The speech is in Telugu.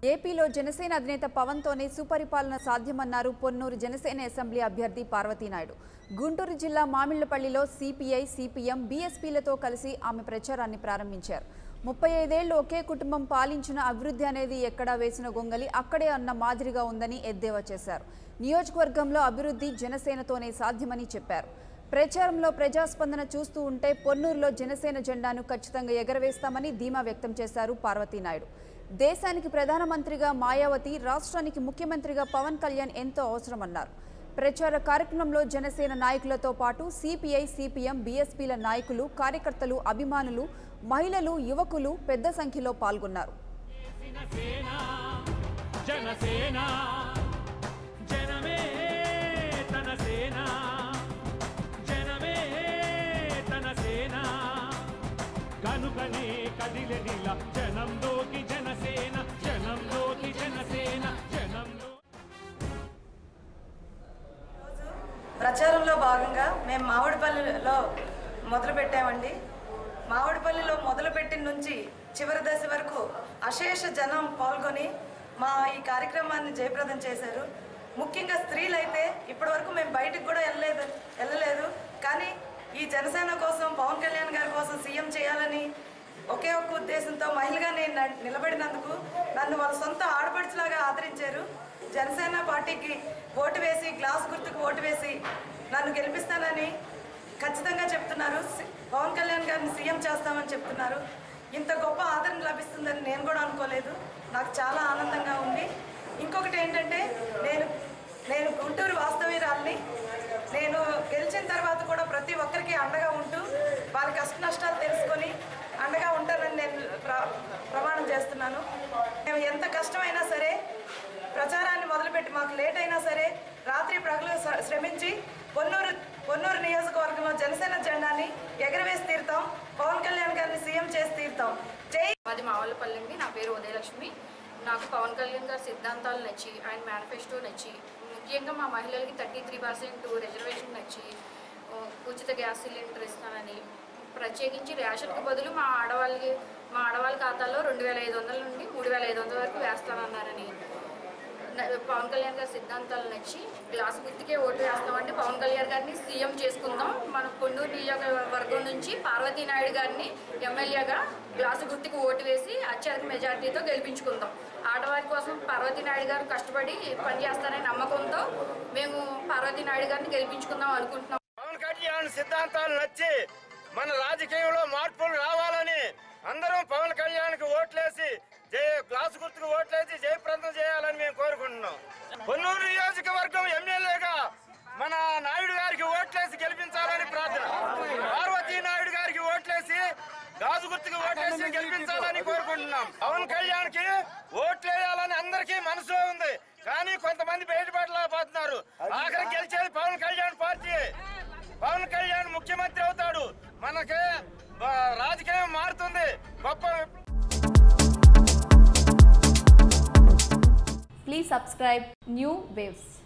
ఏపీలో జనసేన అధినేత పవన్తోనే సుపరిపాలన సాధ్యమన్నారు పొన్నూరు జనసేన అసెంబ్లీ అభ్యర్థి పార్వతీనాయుడు గుంటూరు జిల్లా మామిళ్లపల్లిలో సిపిఐ సిపిఎం బీఎస్పీలతో కలిసి ఆమె ప్రచారాన్ని ప్రారంభించారు ముప్పై ఐదేళ్లు ఒకే కుటుంబం పాలించిన అభివృద్ధి అనేది ఎక్కడా వేసిన గొంగలి అక్కడే అన్న మాదిరిగా ఉందని ఎద్దేవా చేశారు నియోజకవర్గంలో అభివృద్ధి జనసేనతోనే సాధ్యమని చెప్పారు ప్రచారంలో ప్రజాస్పందన చూస్తూ ఉంటే పొన్నూరులో జనసేన జెండాను ఖచ్చితంగా ఎగరవేస్తామని ధీమా వ్యక్తం చేశారు పార్వతీనాయుడు దేశానికి ప్రధానమంత్రిగా మాయావతి రాష్ట్రానికి ముఖ్యమంత్రిగా పవన్ కళ్యాణ్ ఎంతో అవసరమన్నారు ప్రచార కార్యక్రమంలో జనసేన నాయకులతో పాటు సిపిఐ సిపిఎం బీఎస్పీల నాయకులు కార్యకర్తలు అభిమానులు మహిళలు యువకులు పెద్ద సంఖ్యలో పాల్గొన్నారు జనసేన జనసేన జనమే తన సేన జనమే తన సేన కనుకనే కదిలెనిల జనంలోకి జనసేన జనంలోకి జనసేన జనంలో ప్రచారంలో భాగంగా మేము మామిడిపల్లిలో మొదలు పెట్టామండి మామిడిపల్లిలో మొదలుపెట్టిన నుంచి చివరి దశ వరకు అశేష జనం పాల్గొని మా ఈ కార్యక్రమాన్ని జయప్రదం చేశారు ముఖ్యంగా స్త్రీలైతే ఇప్పటివరకు మేము బయటకు కూడా వెళ్ళలేదు వెళ్ళలేదు కానీ ఈ జనసేన కోసం పవన్ కళ్యాణ్ గారి కోసం సీఎం చేయాలని ఒకే ఒక్క ఉద్దేశంతో మహిళగా నేను న- నిలబడినందుకు నన్ను వాళ్ళ సొంత ఆడపడుచులాగా ఆదరించారు జనసేన పార్టీకి ఓటు వేసి గ్లాస్ గుర్తుకు ఓటు వేసి నన్ను గెలిపిస్తానని ఖచ్చితంగా చెప్తున్నారు సి- పవన్ కళ్యాణ్ గారిని సీఎం చేస్తామని చెప్తున్నారు ఇంత గొప్ప ఆదరణ లభిస్తుందని నేను కూడా అనుకోలేదు నాకు చాలా ఆనందంగా ఉంది ఇంకొకటి ఏంటంటే నేను నేను గుంటూరు వాస్తవ్యురాల్ని నేను గెలిచిన తర్వాత కూడా ప్రతి ఒక్కరికి అండగా ఉంటూ వాళ్ళ కష్ట నష్టాలు తెలుసుకొని అండగా ఉంటానని నేను ప్ర- ప్రమాణం చేస్తున్నాను మేము ఎంత కష్టమైనా సరే ప్రచారాన్ని మొదలుపెట్టి మాకు లేట్ అయినా సరే రాత్రి ప్రజలు శ్ర- శ్రమించి పొన్నూరు పొన్నూరు నియోజకవర్గంలో జనసేన జెండాని ఎగరవేసి తీరుతాం పవన్ కళ్యాణ్ గారిని సీఎం చేసి తీరుతాం జై మాది మావల్లపల్లి అండి నా పేరు ఉదయలక్ష్మి నాకు పవన్ కళ్యాణ్ గారి సిద్ధాంతాలు నచ్చి ఆయన మేనిఫెస్టో నచ్చి ముఖ్యంగా మా మహిళలకి థర్టీ త్రీ పర్సెంట్ రిజర్వేషన్ నచ్చి ఆ, ఉచిత గ్యాస్ సిలిండర్ ఇస్తానని ప్రత్యేకించి రేషన్కి బదులు మా ఆడవాళ్ళకి మా ఆడవాళ్ళ ఖాతాలో రెండు వేల ఐదు వందల నుండి మూడు వేల ఐదు వందల వరకు వేస్తానన్నారని న- పవన్ కళ్యాణ్ గారి సిద్ధాంతాలు నచ్చి గ్లాస్ గుర్తుకే ఓటు వేస్తామంటే పవన్ కళ్యాణ్ గారిని సీఎం చేసుకుందాం మన పొన్నూరు నియోజకవర్గం నుంచి పార్వతీ నాయుడు గారిని ఎమ్మెల్యేగా గ్లాసు గుర్తుకు ఓటు వేసి అత్యధిక మెజార్టీతో గెలిపించుకుందాం ఆడవారి కోసం పార్వతీ నాయుడు గారు కష్టపడి పనిచేస్తారనే నమ్మకంతో మేము పార్వతీ నాయుడు గారిని గెలిపించుకుందాం అనుకుంటున్నాం పవన్ కళ్యాణ్ సిద్ధాంతాలు నచ్చి మన రాజకీయంలో మార్పులు రావాలని అందరం పవన్ కళ్యాణ్కి ఓట్లేసి జయ గ్లాసు గుర్తుకు ఓట్లేసి జయప్రదం చేయాలని మేము కోరుకుంటున్నాం కొన్నూరు నియోజకవర్గం ఎమ్మెల్యేగా మన నాయుడు గారికి ఓట్లేసి గెలిపించాలని ప్రార్థన పార్వతీ నాయుడు గారికి ఓట్లేసి గాజు గుర్తుకు ఓట్లేసి గెలిపించాలని కోరుకుంటున్నాం పవన్ కళ్యాణ్ కి ఓట్లేయాలని అందరికీ మనసులో ఉంది కానీ కొంతమంది బయటపడలేకపోతున్నారు ఆఖరి గెలిచేది పవన్ కళ్యాణ్ పార్టీ పవన్ కళ్యాణ్ ముఖ్యమంత్రి అవుతాడు మనకి ఆ, రాజకీయం మారుతుంది గొప్ప ప్లీజ్ సబ్స్క్రైబ్ న్యూ వేవ్స్